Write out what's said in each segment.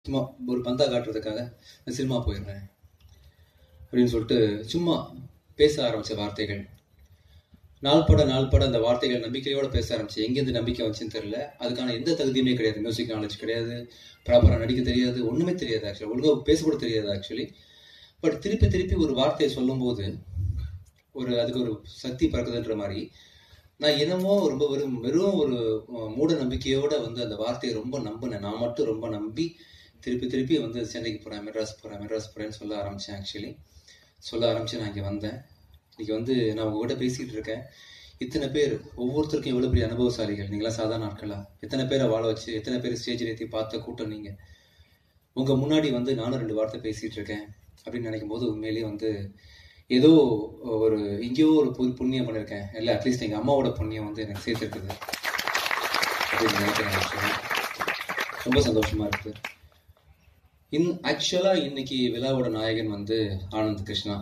சும்மா ஒரு பந்தா காட்டுறதுக்காக நான் சினிமா போயிடுறேன் அப்படின்னு சொல்லிட்டு சும்மா பேச ஆரம்பிச்ச வார்த்தைகள் நாள்பட நாள்பட அந்த வார்த்தைகள் நம்பிக்கையோட பேச ஆரம்பிச்சு எங்கேருந்து நம்பிக்கை வந்துச்சுன்னு தெரியல அதுக்கான எந்த தகுதியுமே கிடையாது மியூசிக் நாலேஜ் கிடையாது ப்ராப்பராக நடிக்க தெரியாது ஒன்றுமே தெரியாது ஆக்சுவலி ஒழுங்காக பேச கூட தெரியாது ஆக்சுவலி பட் திருப்பி திருப்பி ஒரு வார்த்தையை சொல்லும்போது ஒரு அதுக்கு ஒரு சக்தி பிறக்குதுன்ற மாதிரி நான் என்னமோ ரொம்ப வெறும் வெறும் ஒரு அஹ், மூட நம்பிக்கையோட வந்து அந்த வார்த்தையை ரொம்ப நம்பினேன் நான் மட்டும் ரொம்ப நம்பி திருப்பி திருப்பி வந்து சென்னைக்கு போகிறேன் மெட்ராஸ் போகிறேன் மெட்ராஸ் போகிறேன்னு சொல்ல ஆரம்பித்தேன் ஆக்சுவலி சொல்ல ஆரம்பித்து நான் இங்கே வந்தேன் இன்னைக்கு வந்து நான் உங்ககிட்ட பேசிகிட்டு இருக்கேன் இத்தனை பேர் ஒவ்வொருத்தருக்கும் எவ்வளோ பெரிய அனுபவசாலிகள் நீங்களாம் சாதாரண ஆட்களா எத்தனை பேரை வாழ வச்சு எத்தனை பேர் ஸ்டேஜ் ஏற்றி பார்த்த கூட்டம் நீங்கள் உங்கள் முன்னாடி வந்து நானும் ரெண்டு வார்த்தை பேசிகிட்டு இருக்கேன் அப்படின்னு நினைக்கும் போது உண்மையிலேயே வந்து ஏதோ ஒரு எங்கேயோ ஒரு புது புண்ணியம் பண்ணியிருக்கேன் இல்லை அட்லீஸ்ட் எங்கள் அம்மாவோட புண்ணியம் வந்து எனக்கு சேர்த்துருக்குது அப்படின்னு நினைக்கிறேன் actually. ரொம்ப சந்தோஷமா இருக்கு இன் ஆக்சுவலா இன்னைக்கு விழாவோட நாயகன் வந்து ஆனந்த் கிருஷ்ணா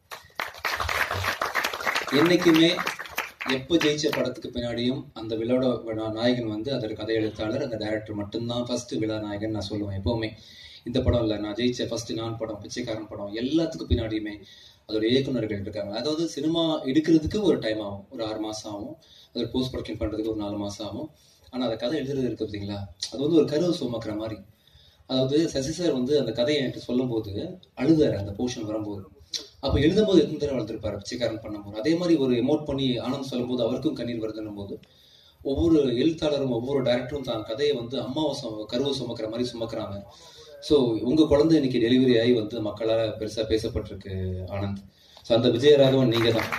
என்னைக்குமே எப்போ ஜெயிச்ச படத்துக்கு பின்னாடியும் அந்த விழாவோட விழா- நாயகன் வந்து அதற்கு கதை எழுத்தாளர் அந்த டைரக்டர் மட்டும்தான் ஃபர்ஸ்ட் விழா நாயகன் நான் சொல்லுவேன் எப்பவுமே இந்த படம் இல்லை நான் ஜெயிச்ச ஃபர்ஸ்ட் நான் படம் பிச்சைக்காரன் படம் எல்லாத்துக்கும் பின்னாடியுமே அதோட இயக்குனர்கள் இருக்காங்க அதாவது சினிமா எடுக்கிறதுக்கு ஒரு டைம் ஆகும் ஒரு ஆறு மாசம் ஆகும் அது போஸ்ட் ப்ரொடக்ஷன் பண்றதுக்கு ஒரு நாலு மாசம் ஆகும் ஆனா அந்த கதை எழுதுறது இருக்கு பார்த்தீங்களா அது வந்து ஒரு கருவை சுமக்கிற மாதிரி அதாவது சசி சார் வந்து அந்த கதையை என்கிட்ட சொல்லும்போது அழுதாரு அந்த போர்ஷன் வரும்போது அப்ப எழுதும்போது எத்தனை தடவை வளர்த்துருப்பாரு பிச்சைக்காரன் பண்ணும்போது அதே மாதிரி ஒரு எமோட் பண்ணி ஆனந்த் சொல்லும்போது அவருக்கும் கண்ணீர் வருதுன்னும் போது ஒவ்வொரு எழுத்தாளரும் ஒவ்வொரு டைரக்டரும் தான் கதையை வந்து அம்மாவை சும கருவை சுமக்கிற மாதிரி சுமக்கிறாங்க ஸோ உங்க குழந்தை இன்னைக்கு டெலிவரி ஆகி வந்து மக்களால் பெருசா பேசப்பட்டிருக்கு ஆனந்த் ஸோ அந்த விஜயராகவன் நீங்க தான்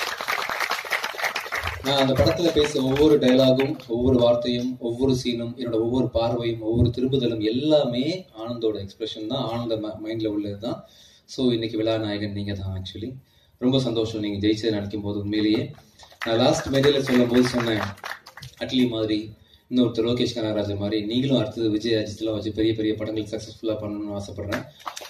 நான் அந்த படத்துல பேச ஒவ்வொரு டயலாகும் ஒவ்வொரு வார்த்தையும் ஒவ்வொரு சீனும் என்னோட ஒவ்வொரு பார்வையும் ஒவ்வொரு திருப்புதலும் எல்லாமே ஆனந்தோட எக்ஸ்பிரஷன் தான் ஆனந்த மைண்ட்ல உள்ளது தான் ஸோ இன்னைக்கு விழா நாயகன் நீங்க தான் ஆக்சுவலி ரொம்ப சந்தோஷம் நீங்க ஜெயிச்சதை நினைக்கும் போது உண்மையிலேயே நான் லாஸ்ட் மேடையில சொல்லும் போது சொன்னேன் அட்லி மாதிரி இன்னொருத்தர் லோகேஷ் கனகராஜ் மாதிரி நீங்களும் அடுத்தது விஜய் அஜித்லாம் வச்சு பெரிய பெரிய படங்கள் சக்ஸஸ்ஃபுல்லாக பண்ணணும்னு ஆசைப்படுறேன்